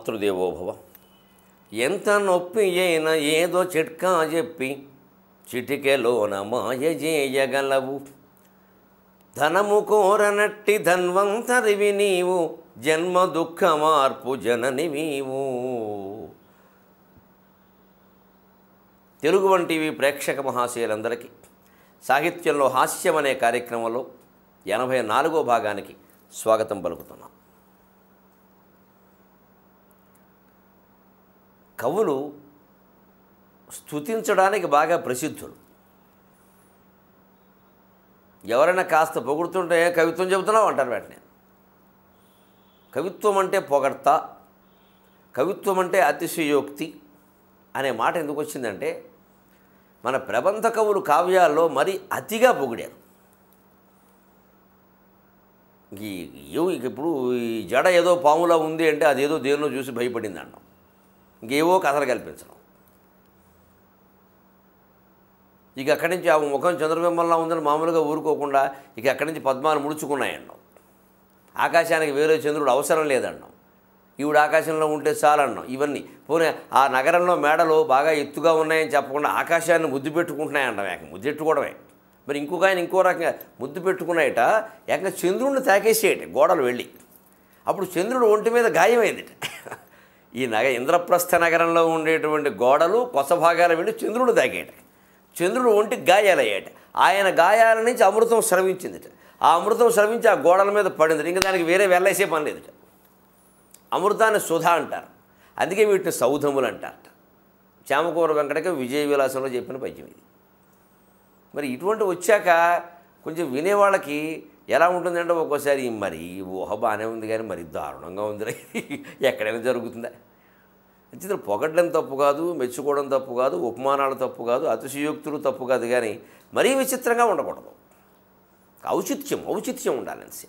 మాతృదేవోభవ ఎంత నొప్పి అయినా ఏదో చిట్కా చెప్పి చిటికెలోన మాయ చేయగలవు ధనము కోరనట్టి ధన్వంతరివి నీవు జన్మ దుఃఖ మార్పు జనని నీవు తెలుగు వన్ టీవీ ప్రేక్షక మహాశయులందరికీ సాహిత్యంలో హాస్యం అనే కార్యక్రమంలో ఎనభై నాలుగో భాగానికి స్వాగతం పలుకుతున్నాం కవులు స్తుతించడానికి బాగా ప్రసిద్ధులు ఎవరైనా కాస్త పొగుడుతుంటే కవిత్వం చెబుతున్నావు అంటారు వెంటనే కవిత్వం అంటే పొగడ్త కవిత్వం అంటే అతిశయోక్తి అనే మాట ఎందుకు వచ్చిందంటే మన ప్రబంధ కవులు కావ్యాల్లో మరీ అతిగా పొగిడారు ఈ ఏవో ఇక ఇప్పుడు ఈ జడ ఏదో పాములా ఉంది అంటే అదేదో దేనిలో చూసి భయపడింది అన్నాం ఇంకేవో కథలు కల్పించడం ఇక అక్కడి నుంచి ఆ ముఖం చంద్రబింబంలా ఉందని మామూలుగా ఊరుకోకుండా ఇక అక్కడి నుంచి పద్మాలు ముడుచుకున్నాయన్నాం ఆకాశానికి వేరే చంద్రుడు అవసరం లేదన్నాం ఈవిడ ఆకాశంలో ఉంటే చాలన్నాం ఇవన్నీ పోనీ ఆ నగరంలో మేడలు బాగా ఎత్తుగా ఉన్నాయని చెప్పకుండా ఆకాశాన్ని ముద్దు పెట్టుకుంటున్నాయంటాం ఏక ముద్దు పెట్టుకోవడమే మరి ఇంకొక ఆయన ఇంకో రకంగా ముద్దు పెట్టుకున్నాయట ఏకంగా చంద్రుడిని తాకేసేయట గోడలు వెళ్ళి అప్పుడు చంద్రుడు ఒంటి మీద గాయమైందిట ఈ నగ ఇంద్రప్రస్థ నగరంలో ఉండేటువంటి గోడలు కొస భాగాలు వెళ్ళి చంద్రుడు తాకేట చంద్రుడు ఒంటికి గాయాలయ్యాట ఆయన గాయాల నుంచి అమృతం స్రవించిందిట ఆ అమృతం స్రవించి ఆ గోడల మీద పడింది ఇంకా దానికి వేరే వెళ్ళేసే పని లేదుట అమృతాన్ని సుధ అంటారు అందుకే వీటిని సౌధములు అంటారట చామకూర వెంకటకి విజయ విలాసంలో చెప్పిన పద్యం ఇది మరి ఇటువంటి వచ్చాక కొంచెం వినేవాళ్ళకి ఎలా ఉంటుందంటే ఒక్కోసారి మరి ఊహ బాగానే ఉంది కానీ మరి దారుణంగా ఉంది రా ఇది. ఎక్కడైనా జరుగుతుందా చిత్రం పొగడ్డం తప్పు కాదు మెచ్చుకోవడం తప్పు కాదు ఉపమానాలు తప్పు కాదు అతిశయోక్తులు తప్పు కాదు కానీ మరీ విచిత్రంగా ఉండకూడదు ఔచిత్యం ఔచిత్యం ఉండాలని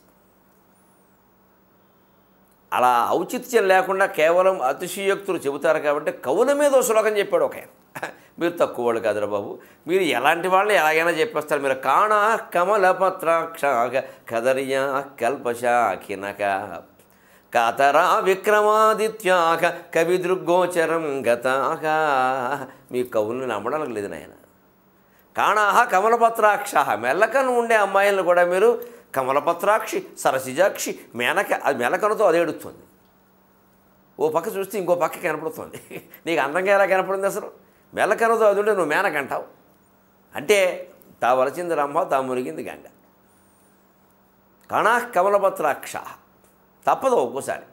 అలా ఔచిత్యం లేకుండా కేవలం అతిశయోక్తులు చెబుతారు కాబట్టి కవుల మీద ఓ శ్లోకం చెప్పాడు ఒక ఆయన మీరు తక్కువ వాళ్ళు కాదురా బాబు మీరు ఎలాంటి వాళ్ళని ఎలాగైనా చెప్పేస్తారు మీరు కాణ కమల పత్రాక్ష కదర్యా కల్పశాఖినక కాతరా విక్రమాదిత్యాక కవి దృగ్గోచరం గతాక మీ కవుల్ని నమ్మడానికి లేదు నాయన కాణాహ కమలపత్రాక్ష మెల్లకను ఉండే అమ్మాయిలను కూడా మీరు కమలపత్రాక్షి సరసిజాక్షి మేనక అది మెలకనతో అది ఏడుస్తుంది ఓ పక్క చూస్తే ఇంకో పక్క కనపడుతుంది నీకు అందంగా ఎలా కనపడింది అసలు మెల్లకనతో అది ఉంటే నువ్వు మేనకంటావు అంటే తా వలచింది రమ్మ తా మురిగింది గంగ కణా కమలపత్రాక్ష తప్పదు ఒక్కోసారి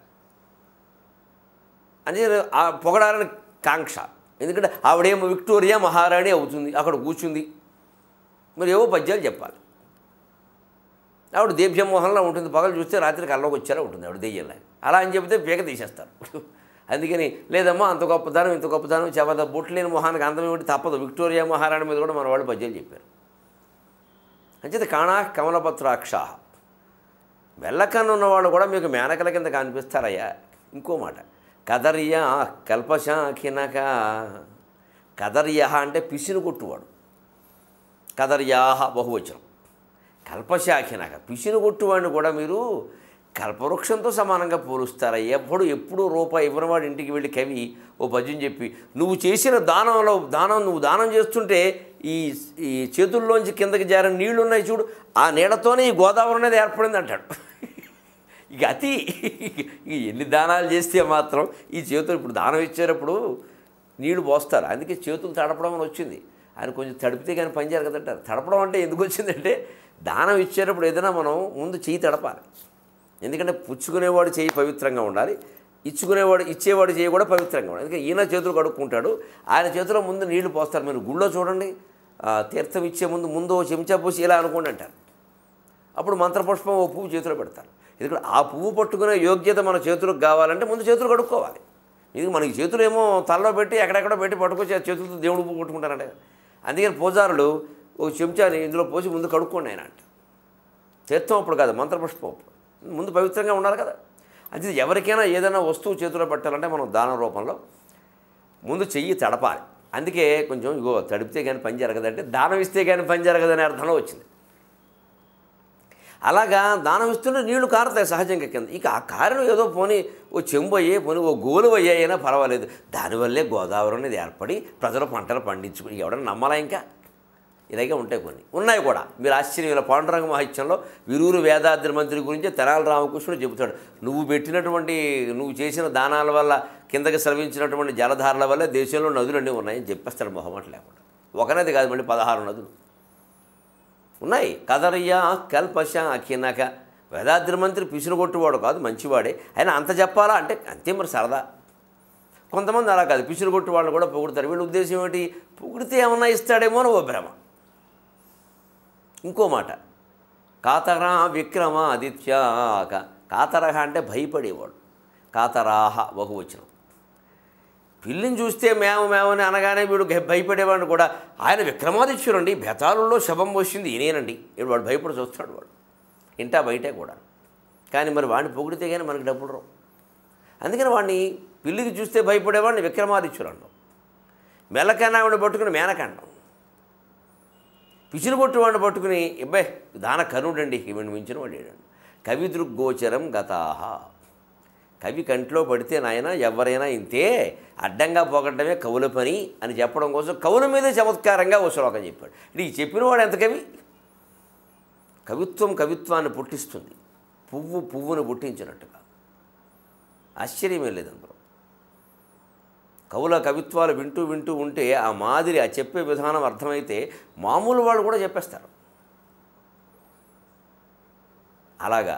అంటే ఆ పొగడాలని కాంక్ష ఎందుకంటే ఆవిడేమో విక్టోరియా మహారాణి అవుతుంది అక్కడ కూర్చుంది మరి ఏవో పద్యాలు చెప్పాలి ఆవిడ దీప్యమోహన్లో ఉంటుంది పగలు చూస్తే రాత్రి కల్లోకి వచ్చేలా ఉంటుంది ఆవిడ దెయ్యంలా అలా అని చెప్తే పీక తీసేస్తారు అందుకని లేదమ్మా అంత గొప్పదనం ఇంత గొప్పదనం చెప్పద బొట్లు లేని మొహానికి అందం ఏమిటి తప్పదు విక్టోరియా మహారాణి మీద కూడా మన వాళ్ళు పద్యాలు చెప్పారు అంచేత కాణా కమలపత్రాక్ష మెల్లకన్ను ఉన్నవాళ్ళు కూడా మీకు మేనకల కింద కనిపిస్తారయ్యా ఇంకో మాట కదర్యా కల్పశాఖినక కదర్య అంటే పిసిని కొట్టువాడు కదర్యాహ బహువచనం కల్పశాఖినక పిసిని కొట్టువాడిని కూడా మీరు కల్పవృక్షంతో సమానంగా పోలుస్తారా ఎప్పుడు ఎప్పుడు రూపాయి ఇవ్వనివాడు ఇంటికి వెళ్ళి కవి ఓ పద్యం చెప్పి నువ్వు చేసిన దానంలో దానం నువ్వు దానం చేస్తుంటే ఈ ఈ చేతుల్లోంచి కిందకి జారిన నీళ్లు ఉన్నాయి చూడు ఆ నీళ్ళతోనే ఈ గోదావరి అనేది ఏర్పడింది అంటాడు ఇక అతి ఇక ఎన్ని దానాలు చేస్తే మాత్రం ఈ చేతులు ఇప్పుడు దానం ఇచ్చేటప్పుడు నీళ్లు పోస్తారు అందుకే చేతులు తడపడం అని వచ్చింది ఆయన కొంచెం తడిపితే కానీ పని జరగదు కదంటారు తడపడం అంటే ఎందుకు వచ్చిందంటే దానం ఇచ్చేటప్పుడు ఏదైనా మనం ముందు చెయ్యి తడపాలి ఎందుకంటే పుచ్చుకునేవాడు చేయి పవిత్రంగా ఉండాలి ఇచ్చుకునేవాడు ఇచ్చేవాడు చేయి కూడా పవిత్రంగా ఉండాలి అందుకే ఈయన చేతులు కడుక్కుంటాడు ఆయన చేతిలో ముందు నీళ్లు పోస్తారు మీరు గుళ్ళో చూడండి ఆ, తీర్థం ఇచ్చే ముందు ముందు ఓ చెంచా పోసి ఇలా అనుకోండి అంటారు అప్పుడు మంత్రపుష్పం ఓ పువ్వు చేతిలో పెడతారు ఎందుకంటే ఆ పువ్వు పట్టుకునే యోగ్యత మన చేతులకు కావాలంటే ముందు చేతులు కడుక్కోవాలి ఇది మనకి చేతులు ఏమో తలలో పెట్టి ఎక్కడెక్కడో పెట్టి పట్టుకొచ్చి ఆ చేతులతో దేవుడు పువ్వు కొట్టుకుంటారంటే అందుకని పూజారులు ఒక చెంచాని ఇందులో పోసి ముందు కడుక్కోండి ఆయన అంట తీర్థం అప్పుడు కాదు మంత్రపుష్పం అప్పుడు ముందు పవిత్రంగా ఉండాలి కదా అది ఎవరికైనా ఏదైనా వస్తువు చేతిలో పెట్టాలంటే మనం దాన రూపంలో ముందు చెయ్యి తడపాలి అందుకే కొంచెం ఇగో తడిపితే కానీ పని జరగదంటే దానం ఇస్తే కానీ పని జరగదనే అర్థంలో వచ్చింది అలాగా దానం ఇస్తుంటే నీళ్లు కారుతాయి సహజంగా కింద ఇక ఆ కారణం ఏదో పోనీ ఓ చెంబు అయ్యే పోనీ ఓ గోలు అయ్యాయినా పర్వాలేదు దానివల్లే గోదావరి అనేది ఏర్పడి ప్రజలు పంటలు పండించుకుని ఎవడన్నా నమ్మాలా ఇంకా ఇలాగే ఉంటాయి కొన్ని ఉన్నాయి కూడా మీరు ఆశ్చర్యం పాండురంగ మహాత్యంలో విరూరు వేదాద్రి మంత్రి గురించి తెనాలి రామకృష్ణుడు చెబుతాడు నువ్వు పెట్టినటువంటి నువ్వు చేసిన దానాల వల్ల కిందకి స్రవించినటువంటి జలధారల వల్ల దేశంలో నదులన్నీ ఉన్నాయని చెప్పేస్తాడు మొహమాట లేకుండా ఒక నది కాదు మళ్ళీ పదహారు నదులు ఉన్నాయి కదరయ్య కల్పశ అఖినక వేదాద్రి మంత్రి పిసురు కొట్టువాడు కాదు మంచివాడే అయినా అంత చెప్పాలా అంటే అంతే మరి సరదా కొంతమంది అలా కాదు పిసురు కొట్టు వాళ్ళు కూడా పొగుడతారు వీళ్ళ ఉద్దేశం ఏమిటి పొగిడితే ఏమన్నా ఇస్తాడేమో అని ఓ భ్రమ ఇంకో మాట కాతరా విక్రమ ఆదిత్యాక కాతరహ అంటే భయపడేవాడు కాతరాహ బహువచనం పిల్లిని చూస్తే మేము మేమని అనగానే వీడు గె- భయపడేవాడు కూడా ఆయన విక్రమాదిత్యుడండి బెతాళుల్లో శవం వచ్చింది ఈయనేనండి వీడు వాడు భయపడి చూస్తాడు వాడు ఇంటా బయటే కూడా కానీ మరి వాడిని పొగిడితే కానీ మనకి డబ్బులు రావు అందుకని వాడిని పిల్లికి చూస్తే భయపడేవాడిని విక్రమాదిత్యుడు అంటాం మెల్లకన్నావిని పట్టుకుని మేనకండం పిచ్చిని కొట్టువాడిని పట్టుకుని ఇబ్బాయి దాన కరుడండి ఈవిని మించిన వాడు ఏడండి కవి దృగ్గోచరం గతాహ కవి కంట్లో పడితే నాయన ఎవరైనా ఇంతే అడ్డంగా పోగొట్టడమే కవుల పని అని చెప్పడం కోసం కవుల మీదే చమత్కారంగా ఓ శ్లోకం చెప్పాడు ఇది చెప్పిన వాడు ఎంత కవి కవిత్వం కవిత్వాన్ని పుట్టిస్తుంది పువ్వు పువ్వును పుట్టించినట్టుగా ఆశ్చర్యమే లేదు అందులో కవుల కవిత్వాలు వింటూ వింటూ ఉంటే ఆ మాదిరి ఆ చెప్పే విధానం అర్థమైతే మామూలు వాళ్ళు కూడా చెప్పేస్తారు అలాగా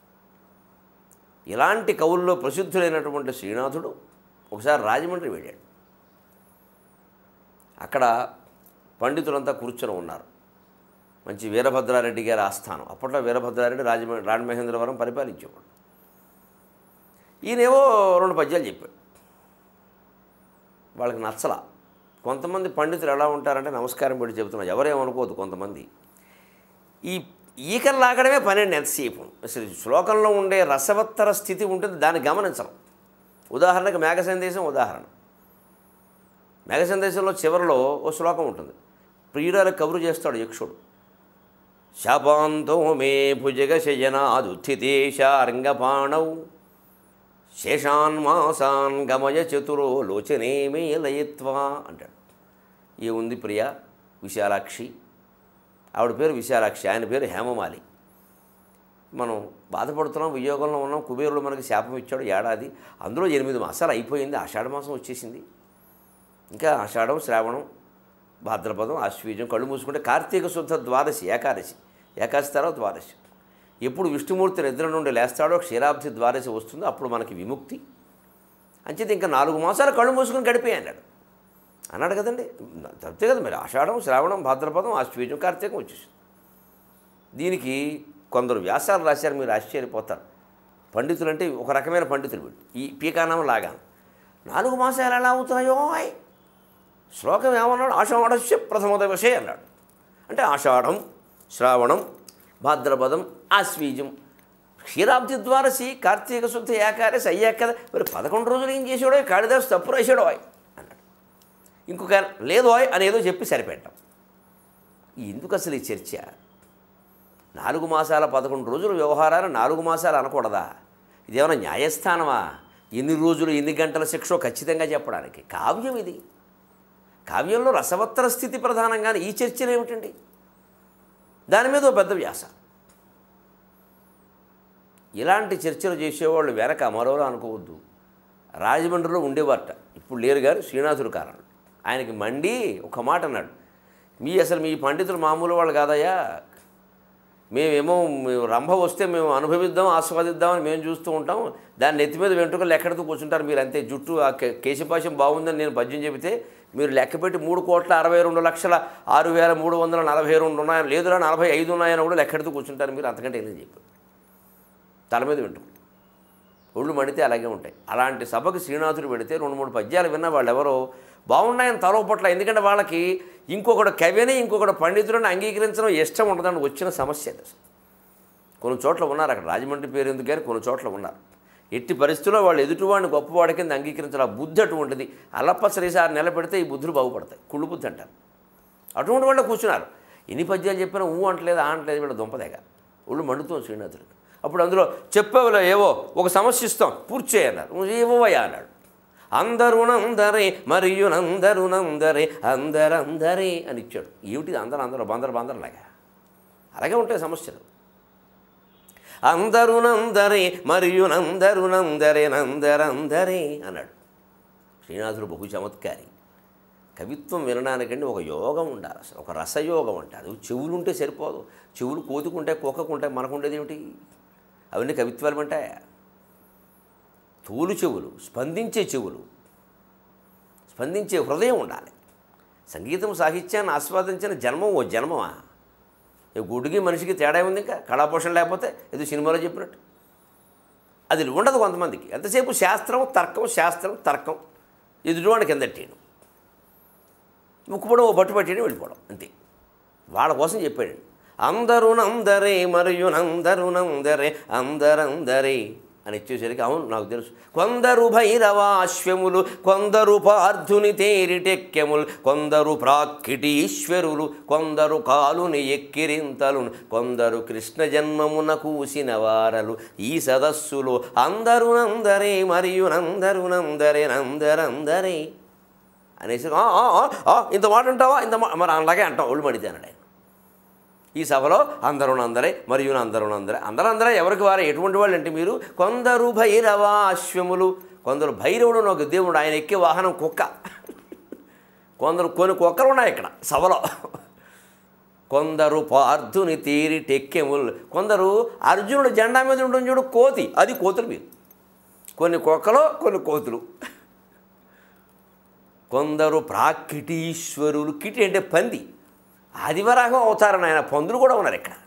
ఇలాంటి కవుల్లో ప్రసిద్ధులైనటువంటి శ్రీనాథుడు ఒకసారి రాజమండ్రి వెళ్ళాడు అక్కడ పండితులంతా కూర్చొని ఉన్నారు మంచి వీరభద్రారెడ్డి గారి ఆస్థానం అప్పట్లో వీరభద్రారెడ్డి రాజమండ్రి రాజమహేంద్రవరం పరిపాలించేవాడు ఈయనేవో రెండు పద్యాలు చెప్పాడు వాళ్ళకి నచ్చలా కొంతమంది పండితులు ఎలా ఉంటారంటే నమస్కారం పెట్టి చెబుతున్నారు ఎవరేమనుకోవద్దు కొంతమంది ఈ ఈకలు లాగడమే పన్నెండు ఎంతసేపు అసలు శ్లోకంలో ఉండే రసవత్తర స్థితి ఉంటుంది దాన్ని గమనించడం ఉదాహరణకు మేఘ సందేశం ఉదాహరణ మేఘ సందేశంలో చివరిలో ఓ శ్లోకం ఉంటుంది ప్రియురాలకు కబురు చేస్తాడు యక్షుడు శాపాంతో మే భుజగ శయనాదుత్థితేశారంగపాణౌ శేషాన్ మాసాన్ గమయ చతురో లోచనే మే లయత్వా అంటాడు ఏముంది ప్రియ విశాలాక్షి ఆవిడ పేరు విశాలాక్షి ఆయన పేరు హేమమాలి మనం బాధపడుతున్నాం వియోగంలో ఉన్నాం కుబేరుడు మనకి శాపం ఇచ్చాడు ఏడాది అందులో ఎనిమిది మాసాలు అయిపోయింది ఆషాఢ మాసం వచ్చేసింది ఇంకా ఆషాఢం శ్రావణం భాద్రపదం ఆశ్వీజం కళ్ళు మూసుకుంటే కార్తీక శుద్ధ ద్వాదశి ఏకాదశి ఏకాదశి తర్వాత ద్వాదశి ఎప్పుడు విష్ణుమూర్తి నిద్ర నుండి లేస్తాడో క్షీరాబ్ది ద్వాదశి వస్తుందో అప్పుడు మనకి విముక్తి అంచేది ఇంకా నాలుగు మాసాలు కళ్ళు మూసుకుని గడిపే అన్నాడు అన్నాడు కదండి తప్పితే కదా మరి ఆషాఢం శ్రావణం భాద్రపదం ఆశ్వీజం కార్తీకం వచ్చేసింది దీనికి కొందరు వ్యాసాలు రాశారు మీరు ఆశ్చర్యపోతారు పండితులు అంటే ఒక రకమైన పండితులు వీళ్ళు ఈ పీకానం లాగా నాలుగు మాసాలు ఎలా అవుతున్నాయో ఆయ్ శ్లోకం ఏమన్నాడు ఆషాఢస్య ప్రథమ దివసే అన్నాడు అంటే ఆషాఢం శ్రావణం భాద్రపదం ఆశ్వీజం క్షీరాబ్ది ద్వారసి కార్తీక శుద్ధ ఏకాదశి అయ్యాక కదా మరి పదకొండు రోజులు ఏం చేసాడో కాళిదాసు తప్పు రాశాడో ఆయ్ అన్నాడు ఇంకొక లేదు ఆయ్ అని ఏదో చెప్పి సరిపెట్టాం ఎందుకు అసలు ఈ చర్చ నాలుగు మాసాల పదకొండు రోజుల వ్యవహారాలు నాలుగు మాసాలు అనకూడదా ఇదేమైనా న్యాయస్థానమా ఎన్ని రోజులు ఎన్ని గంటల శిక్షో ఖచ్చితంగా చెప్పడానికి కావ్యం ఇది కావ్యంలో రసవత్తర స్థితి ప్రధానంగానే ఈ చర్చలు ఏమిటండి దాని మీద ఓ పెద్ద వ్యాస ఇలాంటి చర్చలు చేసేవాళ్ళు వెనక మరోలా అనుకోవద్దు రాజమండ్రిలో ఉండేవారట ఇప్పుడు లేరు గారు శ్రీనాథుడు కారణం ఆయనకి మండి ఒక మాట అన్నాడు మీ అసలు మీ పండితులు మామూలు వాళ్ళు కాదయ్యా మేమేమో మేము రంభ వస్తే మేము అనుభవిద్దాం ఆస్వాదిద్దామని మేము చూస్తూ ఉంటాం దాన్ని నెత్తి మీద వెంట్రుకలు లెక్కడుతూ కూర్చుంటారు మీరు అంతే జుట్టు ఆ కే- కేశపాశం బాగుందని నేను పద్యం చెబితే మీరు లెక్కపెట్టి మూడు కోట్ల అరవై రెండు లక్షల ఆరు వేల మూడు వందల నలభై రెండు ఉన్నాయని లేదురా నలభై ఐదు ఉన్నాయని కూడా లెక్కెడుతూ కూర్చుంటారు మీరు అంతకంటే ఏం చెప్పారు తల మీద వెంట్రుకలు ఒళ్ళు మడితే అలాగే ఉంటాయి అలాంటి సభకు శ్రీనాథుడు పెడితే రెండు మూడు పద్యాలు విన్న వాళ్ళు ఎవరో బాగున్నాయని తలో పట్ల ఎందుకంటే వాళ్ళకి ఇంకొకడు కవిని ఇంకొకడు పండితుడిని అంగీకరించడం ఇష్టం ఉండదని వచ్చిన సమస్య అది అసలు కొన్ని చోట్ల ఉన్నారు అక్కడ రాజమండ్రి పేరు ఎందుకు కానీ కొన్ని చోట్ల ఉన్నారు ఎట్టి పరిస్థితుల్లో వాళ్ళు ఎదుటివాడిని గొప్పవాడి కింద అంగీకరించాలి ఆ బుద్ధి అటువంటిది అల్లప్ప శ్రీసారి నిలబెడితే ఈ బుద్ధులు బాగుపడతాయి కుళ్ళు బుద్ధి అంటారు అటువంటి వాళ్ళు కూర్చున్నారు ఎన్ని పద్యాలు చెప్పినా ఊ అంటలేదు ఆ అంటలేదు వీళ్ళ దుంపదేగా ఒళ్ళు మండుతాం శ్రీనాథుడికి అప్పుడు అందులో చెప్పేవలో ఏవో ఒక సమస్య ఇస్తాం పూర్తి చేయన్నారు ఇవ్వవయ్యా అన్నాడు అందరునందరే మరియు నందరునందరే అందరందరే అని ఇచ్చాడు ఏమిటి అందరూ అందరూ బందరు బందరులాగా అలాగే ఉంటాయి సమస్యలు అందరునందరే మరియు నందరునందరే నందరందరే అన్నాడు శ్రీనాథుడు బహు చమత్కారి కవిత్వం వినడానికంటే ఒక యోగం ఉండాలి అసలు ఒక రసయోగం అంటారు చెవులు ఉంటే సరిపోదు చెవులు కోతుకుంటే కుక్కకుంటే మనకుండేది ఏమిటి అవన్నీ కవిత్వాలు అంటాయా తోలు చెవులు స్పందించే చెవులు స్పందించే హృదయం ఉండాలి సంగీతం సాహిత్యాన్ని ఆస్వాదించిన జన్మం ఓ జన్మమా ఈ గుడికి మనిషికి తేడా ఉంది ఇంకా కళాపోషణ లేకపోతే ఏదో సినిమాలో చెప్పినట్టు అది ఉండదు కొంతమందికి ఎంతసేపు శాస్త్రం తర్కం శాస్త్రం తర్కం ఎదుటివాడికి కిందట్టేయడం ముక్కుపడం ఓ బట్టు పట్టేయడం వెళ్ళిపోవడం అంతే వాళ్ళ కోసం చెప్పాడు అందరూ నందరే మరియు నందరు నందరే అందరందరే అని ఇచ్చేసరికి అవును నాకు తెలుసు కొందరు భైరవాశ్వములు కొందరు పార్థుని తేరిటెక్కెములు కొందరు ప్రాక్కిటీశ్వరులు కొందరు కాలుని ఎక్కిరింతలు కొందరు కృష్ణ జన్మమున కూసిన వారలు ఈ సదస్సులో అందరు నందరే మరియు నందరు నందరే నందరందరే అనేసి "ఆ, ఆ, ఆ, ఆ, ఇంత మాట అంటావా ఇంత మా-" మరి అలాగే అంటాం ఒళ్ళు మడితే అన్నాడు ఆయన ఈ సభలో అందరూ అందరే మరియు అందరూ అందరే అందరూ అందరే ఎవరికి వారే ఎటువంటి వాళ్ళు అంటే మీరు కొందరు భైరవాశ్వములు కొందరు భైరవుడు అని ఒక దేవుడు ఆయన ఎక్కే వాహనం కుక్క కొందరు కొన్ని కుక్కలు ఉన్నాయి ఇక్కడ సభలో కొందరు పార్థుని తీరి టెక్కెములు కొందరు అర్జునుడు జెండా మీద ఉంటుంది చూడు కోతి అది కోతులు మీరు కొన్ని కుక్కలు కొన్ని కోతులు కొందరు ప్రాకిటీశ్వరులు కిటి అంటే పంది ఆదివరాగం అవతారం ఆయన పందులు కూడా ఉన్నారు ఇక్కడ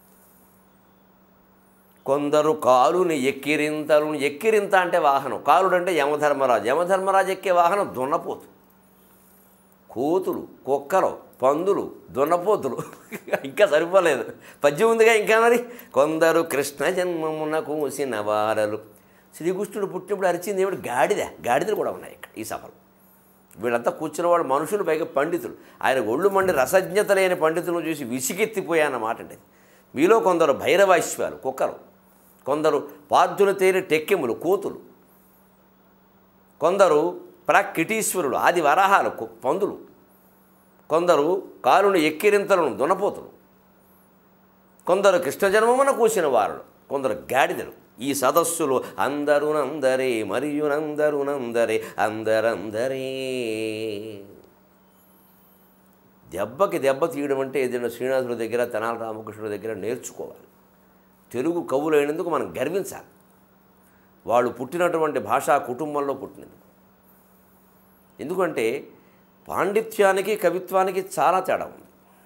కొందరు కాలుని ఎక్కిరింతలు ఎక్కిరింత అంటే వాహనం కాలుడు అంటే యమధర్మరాజు యమధర్మరాజు ఎక్కే వాహనం దున్నపోతు కోతులు కుక్కలు పందులు దున్నపోతులు ఇంకా సరిపోలేదు పద్యం ఉందిగా ఇంకా మరి కొందరు కృష్ణ జన్మమున కూసిన వారలు శ్రీకృష్ణుడు పుట్టినప్పుడు అరిచింది ఏమిటి గాడిద గాడిదలు కూడా ఉన్నాయి ఇక్కడ ఈ సభలో వీళ్ళంతా కూర్చున్న వాళ్ళు మనుషులు పైగా పండితులు ఆయన ఒళ్ళు మండి రసజ్ఞత లేని పండితులను చూసి విసిగెత్తిపోయాన్నమాట అండి మీలో కొందరు భైరవాశ్వాలు కుక్కలు కొందరు పార్థుల తేరి టెక్కెములు కోతులు కొందరు ప్రాక్కిటీశ్వరులు ఆది వరాహాలు కు- పందులు కొందరు కాలుని ఎక్కిరింతలను దునపోతులు కొందరు కృష్ణ జన్మమున కూసిన వారు కొందరు గాడిదలు ఈ సదస్సులో అందరూ నందరే మరియు నందరు నందరే అందరందరే దెబ్బకి దెబ్బ తీయడం అంటే ఏదైనా శ్రీనాథుడి దగ్గర తెనాల రామకృష్ణుడి దగ్గర నేర్చుకోవాలి తెలుగు కవులైనందుకు మనం గర్వించాలి వాళ్ళు పుట్టినటువంటి భాషా కుటుంబంలో పుట్టినందుకు ఎందుకంటే పాండిత్యానికి కవిత్వానికి చాలా తేడా ఉంది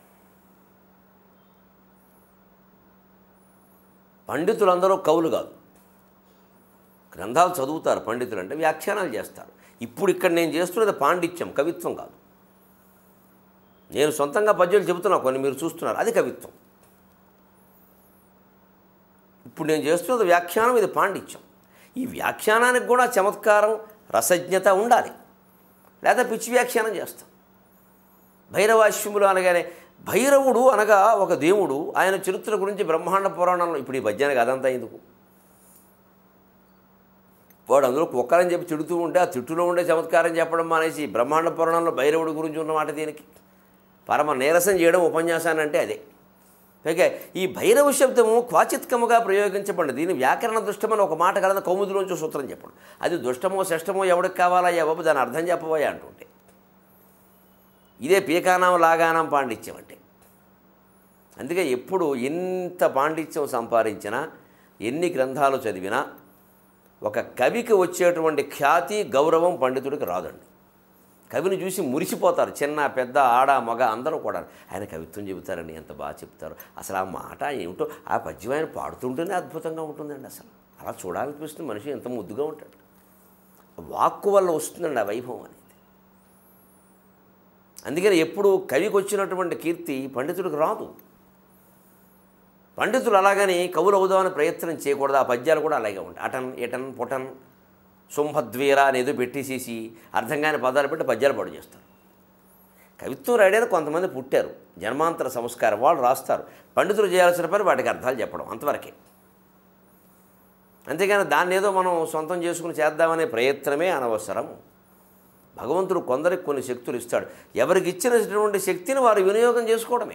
పండితులందరూ కవులు కాదు గ్రంథాలు చదువుతారు పండితులు అంటే వ్యాఖ్యానాలు చేస్తారు ఇప్పుడు ఇక్కడ నేను చేస్తున్నది పాండిత్యం కవిత్వం కాదు నేను సొంతంగా పద్యాలు చెబుతున్నా కొన్ని మీరు చూస్తున్నారు అది కవిత్వం ఇప్పుడు నేను చేస్తున్నది వ్యాఖ్యానం ఇది పాండిత్యం ఈ వ్యాఖ్యానానికి కూడా చమత్కారం రసజ్ఞత ఉండాలి లేదా పిచ్చి వ్యాఖ్యానం చేస్తాం భైరవాశ్వములు అనగానే భైరవుడు అనగా ఒక దేవుడు ఆయన చరిత్ర గురించి బ్రహ్మాండ పురాణంలో ఇప్పుడు ఈ పద్యానికి అదంతా ఎందుకు వాడు అందులో కుక్కరని చెప్పి తిడుతూ ఉంటే ఆ తిట్టులో ఉండే చమత్కారం చెప్పడం మానేసి బ్రహ్మాండ పురాణంలో భైరవుడి గురించి ఉన్నమాట దీనికి పరమ నీరసం చేయడం ఉపన్యాసాన్ని అంటే అదే పైగా ఈ భైరవ శబ్దము క్వాచిత్కముగా ప్రయోగించబడింది దీని వ్యాకరణ దుష్టమని ఒక మాట కలద కౌముదిలోంచి సూత్రం చెప్పడం అది దుష్టమో శష్టమో ఎవడికి కావాలా బాబు దాని అర్థం చెప్పబోయా అంటుంటే ఇదే పీకానాం లాగానం పాండిత్యం అంటే అందుకే ఎప్పుడు ఎంత పాండిత్యం సంపాదించినా ఎన్ని గ్రంథాలు చదివినా ఒక కవికి వచ్చేటువంటి ఖ్యాతి గౌరవం పండితుడికి రాదండి కవిని చూసి మురిసిపోతారు చిన్న పెద్ద ఆడ మగ అందరూ కూడా ఆయన కవిత్వం చెబుతారని ఎంత బాగా చెప్తారు అసలు ఆ మాట ఏమిటో ఆ పద్యం ఆయన పాడుతుంటేనే అద్భుతంగా ఉంటుందండి అసలు అలా చూడాలనిపిస్తుంది మనిషి ఎంత ముద్దుగా ఉంటాడు వాక్కు వల్ల వస్తుందండి ఆ వైభవం అనేది అందుకని ఎప్పుడు కవికి వచ్చినటువంటి కీర్తి పండితుడికి రాదు పండితులు అలాగని కవులు అవుదామని ప్రయత్నం చేయకూడదు ఆ పద్యాలు కూడా అలాగే ఉంటాయి అటన్ ఇటన్ పుటన్ శుంభద్వీర అని ఏదో పెట్టేసేసి అర్థం కాని పదాలు పెట్టి పద్యాలు పాడు చేస్తారు కవిత్వం రాయడానికి కొంతమంది పుట్టారు జన్మాంతర సంస్కారం వాళ్ళు రాస్తారు పండితులు చేయాల్సిన పని వాటికి అర్థాలు చెప్పడం అంతవరకే అంతేగాని దాన్ని ఏదో మనం సొంతం చేసుకుని చేద్దామనే ప్రయత్నమే అనవసరం భగవంతుడు కొందరికి కొన్ని శక్తులు ఇస్తాడు ఎవరికి ఇచ్చినటువంటి శక్తిని వారు వినియోగం చేసుకోవడమే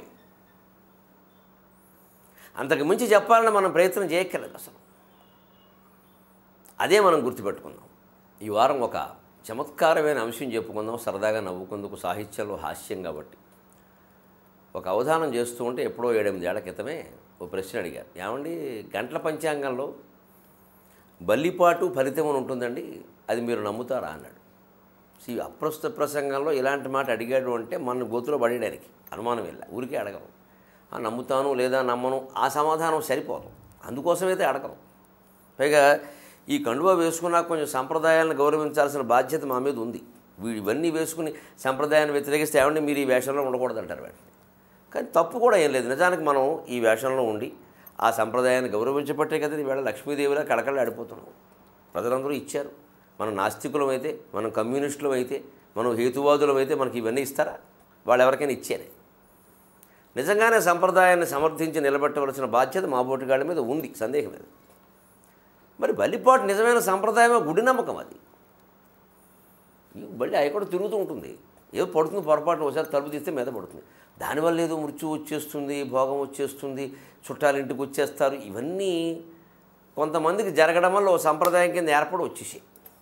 అంతకు మించి చెప్పాలని మనం ప్రయత్నం చేయక్కర్లేదు అసలు అదే మనం గుర్తుపెట్టుకుందాం ఈ వారం ఒక చమత్కారమైన అంశం చెప్పుకుందాం సరదాగా నవ్వుకుందుకు సాహిత్యంలో హాస్యం కాబట్టి ఒక అవధానం చేస్తూ ఉంటే ఎప్పుడో ఏడెనిమిదేళ్ల క్రితమే ఓ ప్రశ్న అడిగారు ఏమండి గంటల పంచాంగంలో బల్లిపాటు ఫలితం అని ఉంటుందండి అది మీరు నమ్ముతారా అన్నాడు సి అప్రస్తుత ప్రసంగంలో ఇలాంటి మాట అడిగాడు అంటే మన గోతులో పడేయడానికి అనుమానం వెళ్ళ ఊరికే అడగరు ఆ, నమ్ముతాను లేదా నమ్మను ఆ సమాధానం సరిపోదు అందుకోసమైతే అడగరు పైగా ఈ కండువా వేసుకున్నాక కొంచెం సంప్రదాయాలను గౌరవించాల్సిన బాధ్యత మా మీద ఉంది వీ- ఇవన్నీ వేసుకుని సంప్రదాయాన్ని వ్యతిరేకిస్తే ఏమంటే మీరు ఈ వేషంలో ఉండకూడదు అంటారు వెంటనే కానీ తప్పు కూడా ఏం లేదు నిజానికి మనం ఈ వేషంలో ఉండి ఆ సంప్రదాయాన్ని గౌరవించబట్టే కదా ఈవేళ లక్ష్మీదేవిలా కళకళ ఆడిపోతున్నాం ప్రజలందరూ ఇచ్చారు మనం నాస్తికులం అయితే మనం కమ్యూనిస్టులం అయితే మనం హేతువాదులం అయితే మనకి ఇవన్నీ ఇస్తారా వాళ్ళు ఎవరికైనా ఇచ్చారే నిజంగానే సంప్రదాయాన్ని సమర్థించి నిలబెట్టవలసిన బాధ్యత మా బోటుగాళ్ళ మీద ఉంది సందేహం లేదు మరి బలిపాటు నిజమైన సంప్రదాయమే గుడి నమ్మకం అది ఈ బల్లి అవి కూడా తిరుగుతూ ఉంటుంది ఏదో పడుతుంది పొరపాటు ఒకసారి తలుపు తీస్తే మీద పడుతుంది దానివల్ల ఏదో మృత్యు వచ్చేస్తుంది భోగం వచ్చేస్తుంది చుట్టాలు ఇంటికి వచ్చేస్తారు ఇవన్నీ కొంతమందికి జరగడం వల్ల ఓ సంప్రదాయం కింద ఏర్పడి వచ్చేసాయి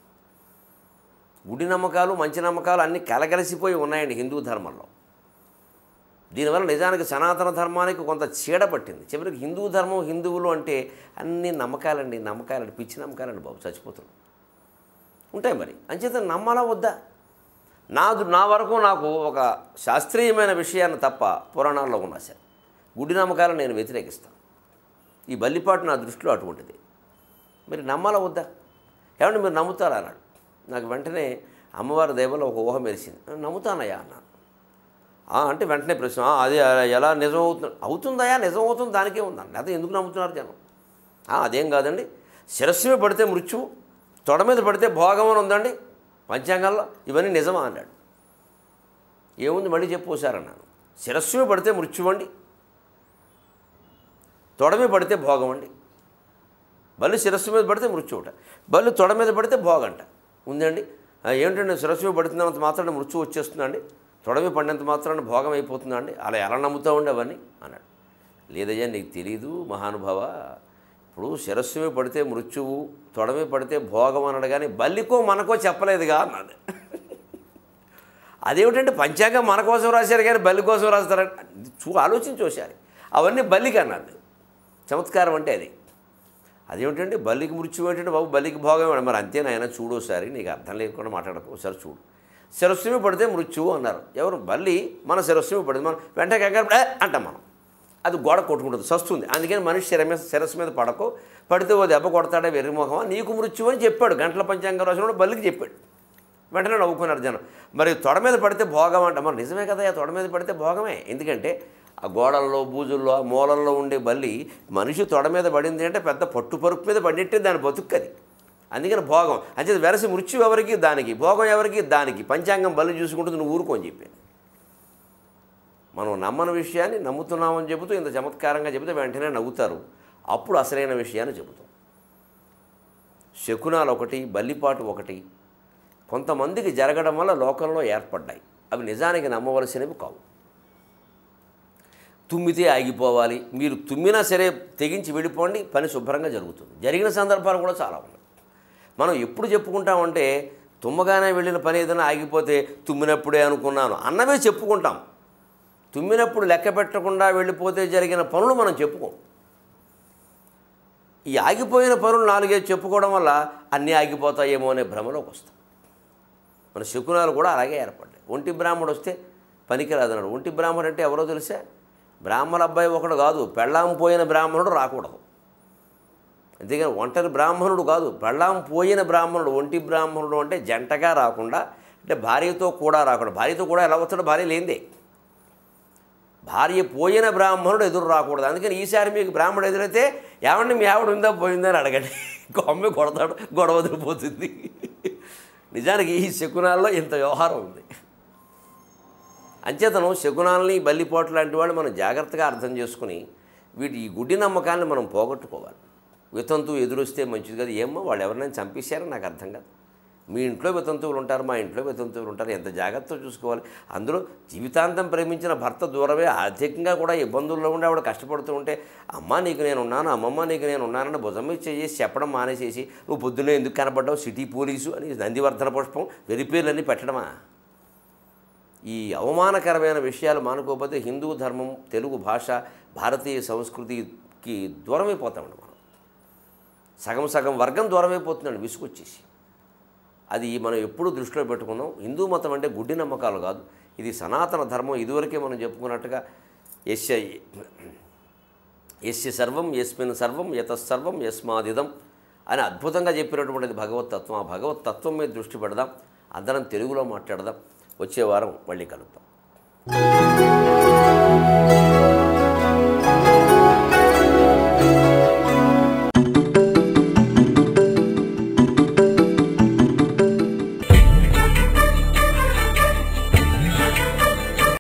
గుడి నమ్మకాలు మంచి నమ్మకాలు అన్నీ కలగలిసిపోయి ఉన్నాయండి హిందూ ధర్మంలో దీనివల్ల నిజానికి సనాతన ధర్మానికి కొంత చీడ పట్టింది చివరికి హిందూ ధర్మం హిందువులు అంటే అన్ని నమ్మకాలండి నమ్మకాలండి పిచ్చి నమ్మకాలండి బాబు చచ్చిపోతున్నాం ఉంటాయి మరి అంచేత నమ్మాలా వద్దా నా నా వరకు నాకు ఒక శాస్త్రీయమైన విషయాన్ని తప్ప పురాణాల్లో ఉన్నా సరే గుడి నమ్మకాలను నేను వ్యతిరేకిస్తాను ఈ బల్లిపాటు నా దృష్టిలో అటువంటిది మీరు నమ్మాలా వద్దా ఏమంటే మీరు నమ్ముతారా అన్నాడు నాకు వెంటనే అమ్మవారి దైవలో ఒక ఊహ మెరిసింది నమ్ముతానయ్యా అన్నాను "ఆ, అంటే వెంటనే ప్రశ్న "ఆ, అది ఎలా నిజం అవుతుంది అవుతుందయా నిజం అవుతుంది దానికే ఉందండి అదే ఎందుకు నమ్ముతున్నారు జనం "ఆ, అదేం కాదండి శిరస్సు మీద పడితే మృత్యువు తొడ మీద పడితే భోగం అని ఉందండి పంచాంగంలో ఇవన్నీ నిజమా అన్నాడు ఏముంది మళ్ళీ చెప్పోసారన్నాను శిరస్సు మీద పడితే మృత్యువు అండి తొడ మీద పడితే భోగం అండి బల్లి శిరస్సు మీద పడితే మృత్యువుట బల్లి తొడ మీద పడితే భోగంట ఉందండి "ఆ, ఏమిటండి శిరస్సు మీద పడుతున్నంత మాత్రాన మృత్యు వచ్చేస్తుందండి తొడ మీద పడినంత మాత్రాన భోగం అయిపోతుందండి అలా ఎలా నమ్ముతామండి అవన్నీ అన్నాడు లేదయ్యా నీకు తెలీదు మహానుభావ ఇప్పుడు శిరస్సు మీద పడితే మృత్యువు తొడ మీద పడితే భోగం అన్నాడు కానీ బల్లికో మనకో చెప్పలేదుగా అన్నాడు అదేమిటంటే పంచాంగం మన కోసం రాశారు కానీ బల్లి కోసం రాస్తారంటే చూ ఆలోచించి చూశారు అవన్నీ బల్లికి అన్నాడు చమత్కారం అంటే అది అదేమిటండి బల్లికి మృత్యు ఏంటంటే బాబు బల్లికి భోగం ఏమిటి? మరి అంతేనాయన చూడు ఒకసారి నీకు అర్థం లేకుండా మాట్లాడకు ఒకసారి చూడు శిరస్సు మీద పడితే మృత్యువు అన్నారు ఎవరు బల్లి మన శిరస్సు మీద పడింది మనం వెంటనే కంగారు పడి, "ఏ" అంటాం మనం అది గోడ కొట్టుకుంటుంది సస్తుంది అందుకని మనిషి శిర మీద శిరస్సు మీద పడకు పడితే ఓ దెబ్బ కొడతాడే వెర్రిమోహమా నీకు మృత్యు అని చెప్పాడు గంటల పంచాంగం రాసిన బల్లికి చెప్పాడు వెంటనే నవ్వుకున్నారు జనం మరి తొడ మీద పడితే భోగం అంట మరి నిజమే కదా తొడ మీద పడితే భోగమే ఎందుకంటే ఆ గోడల్లో బూజుల్లో ఆ మూలల్లో ఉండే బల్లి మనిషి తొడ మీద పడింది అంటే పెద్ద పట్టు పరుపు మీద పడినట్టే దాని బతుక్కది అందుకని భోగం అంటే వెరసి మృత్యు ఎవరికి దానికి భోగం ఎవరికి దానికి పంచాంగం బల్లి చూసుకుంటుంది నువ్వు ఊరుకోని చెప్పాను మనం నమ్మని విషయాన్ని నమ్ముతున్నామని చెబుతూ ఇంత చమత్కారంగా చెబితే వెంటనే నవ్వుతారు అప్పుడు అసలైన విషయాన్ని చెబుతాం శకునాలు ఒకటి బల్లిపాటు ఒకటి కొంతమందికి జరగడం వల్ల లోకంలో ఏర్పడ్డాయి అవి నిజానికి నమ్మవలసినవి కావు తుమ్మితే ఆగిపోవాలి మీరు తుమ్మినా సరే తెగించి వెళ్ళిపోండి పని శుభ్రంగా జరుగుతుంది జరిగిన సందర్భాలు కూడా చాలా ఉన్నాయి మనం ఎప్పుడు చెప్పుకుంటామంటే తుమ్మగానే వెళ్ళిన పని ఏదైనా ఆగిపోతే తుమ్మినప్పుడే అనుకున్నాను అన్నవే చెప్పుకుంటాం తుమ్మినప్పుడు లెక్క పెట్టకుండా వెళ్ళిపోతే జరిగిన పనులు మనం చెప్పుకోం ఈ ఆగిపోయిన పనులు నాలుగైదు చెప్పుకోవడం వల్ల అన్నీ ఆగిపోతాయేమో అనే భ్రమలోకి వస్తాం మన శకునాలు కూడా అలాగే ఏర్పడ్డాయి ఒంటి బ్రాహ్మడు వస్తే పనికిరాదన్నాడు ఒంటి బ్రాహ్మడు అంటే ఎవరో తెలుసా బ్రాహ్మణ అబ్బాయి ఒకడు కాదు పెళ్ళాం పోయిన బ్రాహ్మణుడు రాకూడదు అంతేగాని ఒంటరి బ్రాహ్మణుడు కాదు పెళ్ళాం పోయిన బ్రాహ్మణుడు ఒంటి బ్రాహ్మణుడు అంటే జంటగా రాకుండా అంటే భార్యతో కూడా రాకుండా భార్యతో కూడా ఎలా వస్తాడో భార్య లేనిదే భార్య పోయిన బ్రాహ్మణుడు ఎదురు రాకూడదు అందుకని ఈసారి మీకు బ్రాహ్మణుడు ఎదురైతే ఏమండి మీ ఆవిడ ఉందా పోయిందా అని అడగండి కొమ్మె కొడతాడు గొడవ వదిలిపోతుంది నిజానికి ఈ శకునాల్లో ఇంత వ్యవహారం ఉంది అంచేతనం శకునాలని బల్లిపోటు లాంటి వాళ్ళు మనం జాగ్రత్తగా అర్థం చేసుకుని వీటి ఈ గుడ్డి నమ్మకాన్ని మనం పోగొట్టుకోవాలి వితంతు ఎదురొస్తే మంచిది కదా ఏమో వాళ్ళు ఎవరినైనా చంపేశారో నాకు అర్థం కాదు మీ ఇంట్లో వితంతువులు ఉంటారు మా ఇంట్లో వితంతువులు ఉంటారు ఎంత జాగ్రత్తగా చూసుకోవాలి అందులో జీవితాంతం ప్రేమించిన భర్త దూరమే ఆర్థికంగా కూడా ఇబ్బందుల్లో ఉండి ఆవిడ కష్టపడుతూ ఉంటే అమ్మ నీకు నేను ఉన్నాను అమ్మమ్మ నీకు నేను ఉన్నానని భుజం మీద చేసి చెప్పడం మానేసేసి నువ్వు పొద్దున్నే ఎందుకు కనపడ్డావు సిటీ పోలీసు అని నందివర్ధన పుష్పం వెరిపేర్లన్నీ పెట్టడమా ఈ అవమానకరమైన విషయాలు మానుకోకపోతే హిందూ ధర్మం తెలుగు భాష భారతీయ సంస్కృతికి దూరమైపోతామండి మనం సగం సగం వర్గం దూరమైపోతుందండి విసుకొచ్చేసి అది మనం ఎప్పుడు దృష్టిలో పెట్టుకుందాం హిందూ మతం అంటే గుడ్డి నమ్మకాలు కాదు ఇది సనాతన ధర్మం ఇదివరకే మనం చెప్పుకున్నట్టుగా ఎస్య ఎస్య సర్వం ఎస్మిన్ సర్వం యతసర్వం యస్మాదిదం అని అద్భుతంగా చెప్పినటువంటిది భగవతత్వం ఆ భగవతత్వం మీద దృష్టి పెడదాం అందరం తెలుగులో మాట్లాడదాం వచ్చే వారం మళ్ళీ కలుద్దాం